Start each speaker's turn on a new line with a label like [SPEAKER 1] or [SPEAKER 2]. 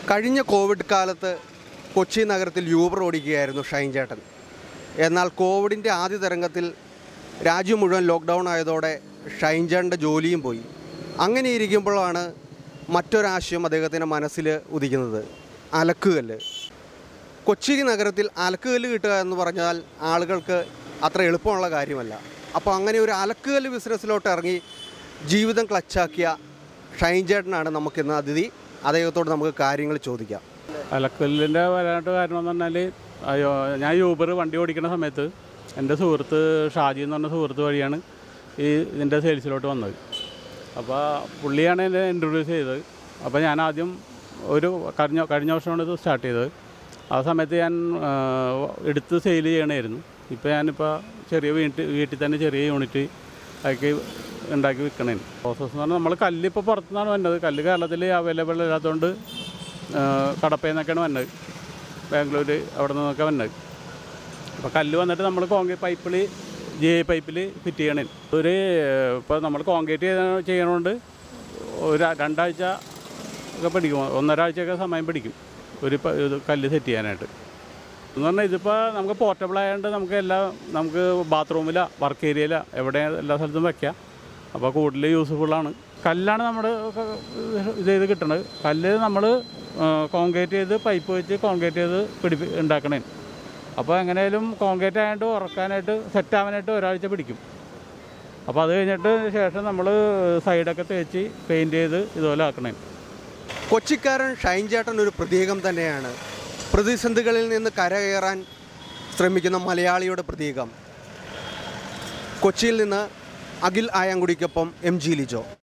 [SPEAKER 1] കഴിഞ്ഞ കോവിഡ് കാലത്ത് കൊച്ചി നഗരത്തിൽ യൂബർ ഓടിക്കുകയായിരുന്നു ഷൈൻ ചേട്ടൻ എന്നാൽ കോവിഡിൻ്റെ ആദ്യ തരംഗത്തിൽ രാജ്യം മുഴുവൻ ലോക്ക്ഡൗൺ ആയതോടെ ഷൈൻ ചേട്ടൻ്റെ ജോലിയും പോയി അങ്ങനെ ഇരിക്കുമ്പോഴാണ് മറ്റൊരാശയം അദ്ദേഹത്തിൻ്റെ മനസ്സിൽ ഉദിക്കുന്നത് അലക്കുകല്ല് കൊച്ചി നഗരത്തിൽ അലക്കുകല്ല് കിട്ടുക എന്ന് പറഞ്ഞാൽ ആളുകൾക്ക് അത്ര എളുപ്പമുള്ള കാര്യമല്ല അപ്പോൾ അങ്ങനെ ഒരു അലക്കുകല്ല് ബിസിനസ്സിലോട്ട് ഇറങ്ങി ജീവിതം ക്ലച്ചാക്കിയ ഷൈൻ ചേട്ടനാണ് നമുക്കിന്ന് അതിഥി അദ്ദേഹത്തോട് നമുക്ക് കാര്യങ്ങൾ ചോദിക്കാം
[SPEAKER 2] അലക്കല്ലിൻ്റെ വരാനായിട്ട് കാരണം എന്ന് പറഞ്ഞാൽ അയ്യോ ഞാൻ യൂബർ വണ്ടി ഓടിക്കുന്ന സമയത്ത് എൻ്റെ സുഹൃത്ത് ഷാജി എന്ന് പറഞ്ഞ സുഹൃത്ത് വഴിയാണ് ഈ ഇതിൻ്റെ സെയിൽസിലോട്ട് വന്നത് അപ്പോൾ പുള്ളിയാണ് എന്നെ ഇൻട്രൊഡ്യൂസ് ചെയ്തത് അപ്പോൾ ഞാൻ ആദ്യം ഒരു കഴിഞ്ഞ കഴിഞ്ഞ വർഷമാണ് ഇത് സ്റ്റാർട്ട് ചെയ്തത് ആ സമയത്ത് ഞാൻ ആ, എടുത്ത് സെയിൽ ചെയ്യണമായിരുന്നു ഇപ്പോൾ ഞാനിപ്പോൾ ചെറിയ വീട്ടിൽ വീട്ടിൽ തന്നെ ചെറിയ യൂണിറ്റ് ആക്കി ഉണ്ടാക്കി വിൽക്കണേ പ്രോസസ്സ് എന്ന് പറഞ്ഞാൽ നമ്മൾ കല്ല് ഇപ്പോൾ പുറത്തുനിന്നാണ് വന്നത് കല്ല് കേരളത്തിൽ അവൈലബിൾ ഇല്ലാത്തതുകൊണ്ട് കടപ്പയിൽ നിന്നൊക്കെയാണ് വന്നത് ബാംഗ്ലൂർ അവിടെ നിന്നൊക്കെ വന്നത് അപ്പോൾ കല്ല് വന്നിട്ട് നമ്മൾ കോൺക്രീറ്റ് പൈപ്പിൽ ജി ഐ പൈപ്പിൽ ഫിറ്റ് ചെയ്യണേ ഒരു ഇപ്പോൾ നമ്മൾ കോൺക്രീറ്റ് ചെയ്ത ചെയ്യണോണ്ട് ഒരു രണ്ടാഴ്ച ഒക്കെ പിടിക്കും ഒന്നര ആഴ്ചയൊക്കെ സമയം പിടിക്കും ഒരു പ- ഇത് കല്ല് സെറ്റ് ചെയ്യാനായിട്ട് എന്ന് പറഞ്ഞാൽ ഇതിപ്പോൾ നമുക്ക് പോർട്ടബിൾ ആയതുകൊണ്ട് നമുക്ക് എല്ലാ നമുക്ക് ബാത്റൂമില വർക്ക് ഏരിയയില എവിടെ എല്ലാ സ്ഥലത്തും വെക്കാം അപ്പോൾ കൂടുതൽ യൂസ്ഫുള്ളാണ് കല്ലാണ് നമ്മുടെ ഇത് ചെയ്ത് കിട്ടണത് കല്ല് നമ്മൾ കോൺക്രീറ്റ് ചെയ്ത് പൈപ്പ് വെച്ച് കോൺക്രീറ്റ് ചെയ്ത് പിടിപ്പി ഉണ്ടാക്കണേ അപ്പോൾ എങ്ങനെയാലും കോൺക്രീറ്റ് ആയതുകൊണ്ട് ഉറക്കാനായിട്ട് സെറ്റ് ആവാനായിട്ട് ഒരാഴ്ച പിടിക്കും അപ്പോൾ അത് കഴിഞ്ഞിട്ട് ശേഷം നമ്മൾ സൈഡൊക്കെ തേച്ച് പെയിൻറ്റ് ചെയ്ത് ഇതുപോലെ ആക്കണേ
[SPEAKER 1] കൊച്ചിക്കാരൻ ഷൈൻ ചേട്ടൻ ഒരു പ്രതീകം തന്നെയാണ് പ്രതിസന്ധികളിൽ നിന്ന് കരകയറാൻ ശ്രമിക്കുന്ന മലയാളിയുടെ പ്രതീകം കൊച്ചിയിൽ നിന്ന് അഖിൽ ആയാങ്കുടിക്കൊപ്പം എം ജി ലിജോ